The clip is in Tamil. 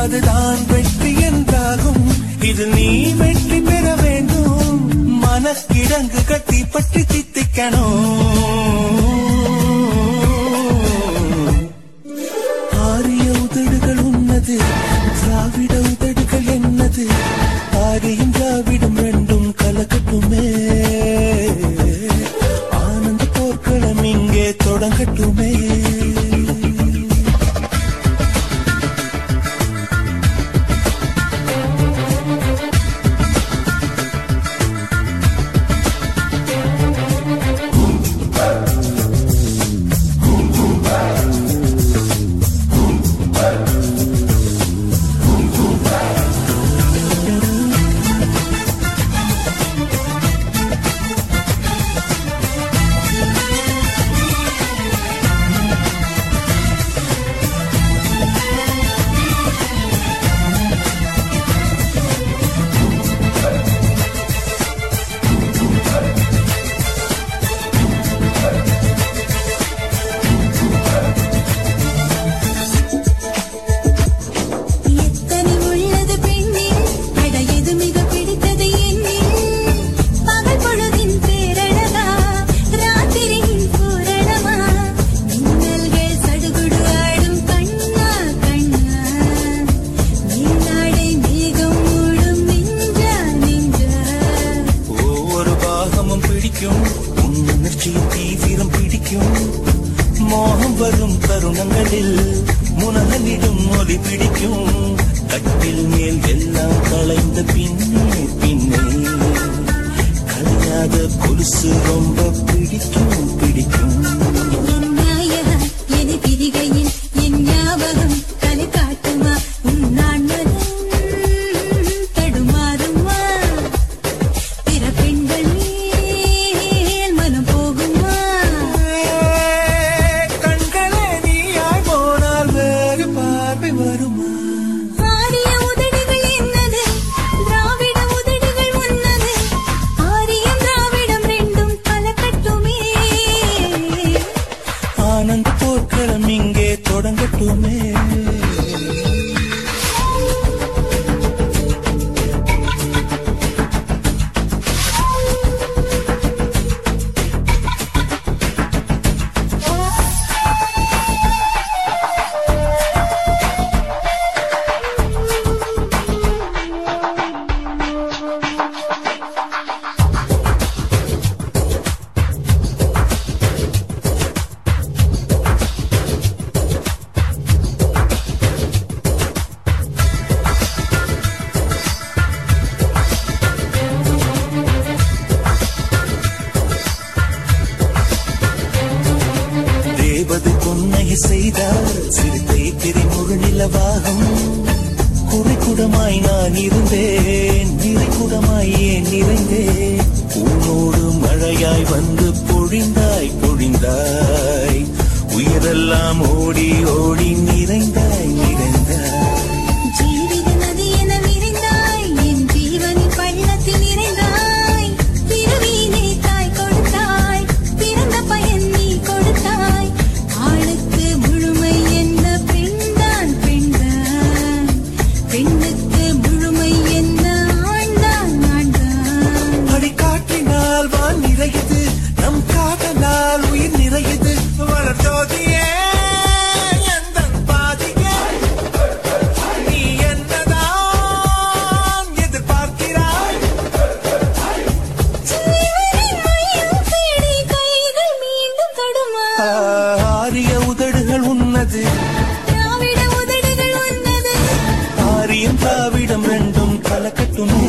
அதுதான் வெற்றி என்றாகும் இது நீ வெற்றி பெற வேண்டும் மனக்கிடங்கு கட்டி பற்றி தித்திக்கணும் ஆரிய உதடுகள் உன்னது திராவிட உதடுகள் என்னது ஆரியும் திராவிடம் ரெண்டும் கலக்கட்டுமே ஆனந்த போர்க்களம் இங்கே தொடங்கட்டுமே எத்தனை உள்ளது பெண்ணில் அட எது மிக பிடித்தது என்னில் பகல் பொழுதின் பேரழகா ராத்திரியின் பூரணமா மின்னல்கள் சடுகுடு ஆடும் கண்ணா கண்ணா நீலாடை மேகம் மூடும் நெஞ்சா நெஞ்சா ஒவ்வொரு பாகமும் பிடிக்கும் உன் உணர்ச்சியின் தீவிரம் பிடிக்கும் மோகம் வரும் தருணங்களில் முனகலிடும் ஒலி பிடிக்கும் கட்டில் மேல் எல்லாம் களைந்த பின்னே பின்னே கலையாத கொலுசு ரொம்ப பிடிக்கும் பிடிக்கும் என் நாயகா எது பிரிகையில் என் ஞாபகம் கலை காட்டுமா உன் நான் மனம் தடுமாறுமா பிற பெண்கள் மேல் மனம் போகுமா கண்களே நீயாய் போனால் வேறு பார்வை வருமா ஆரிய உதடுகள் என்னது திராவிட உதடுகள் உன்னது ஆரியம் திராவிடம் ரெண்டும் கலக்கட்டுமே ஆனந்த போர்க்களம் இங்கே தொடங்கட்டுமே தேவதை பொன்னையை செய்தார் சிறுத்தை திரைமுக நிலவாகும் குறைக்குடமாய் நான் இருந்தேன் நிறைக்குடமாய் ஏன் நிறைந்தேன் உன்னோடு மழையாய் வந்து பொழிந்தாய் பொழிந்தாய் உயிரெல்லாம் ஓடி ஓடி நிறைந்தாய் நிறைந்தாய் ஜீவித நதி என விரிந்தாய் என் ஜீவனின் பள்ளத்தில் நிறைந்தாய் பிறவியினை தாய் கொடுத்தாய் பிறந்த பயன் நீ கொடுத்தாய் ஆளுக்கு முழுமை என்ன பெண்தான் பெண்தான் பெண்ணுக்கு முழுமை என்ன ஆண்தான் ஆண்தான் அடிக்காற்றினால் வான் நிறையுது நம் காதலால் உயிர் நிறையுது வளர்த்தோதியே எந்தன் பாதியே நீ என்னதான் எதிர்பார்க்கிறாய் ஜீவனின் மையம் தேடி கைகள் மீண்டும் தொடுமா ஆரிய உதடுகள் உன்னது திராவிட உதடுகள் உன்னது ஆரியம் திராவிடம் ரெண்டும் கலக்கட்டும்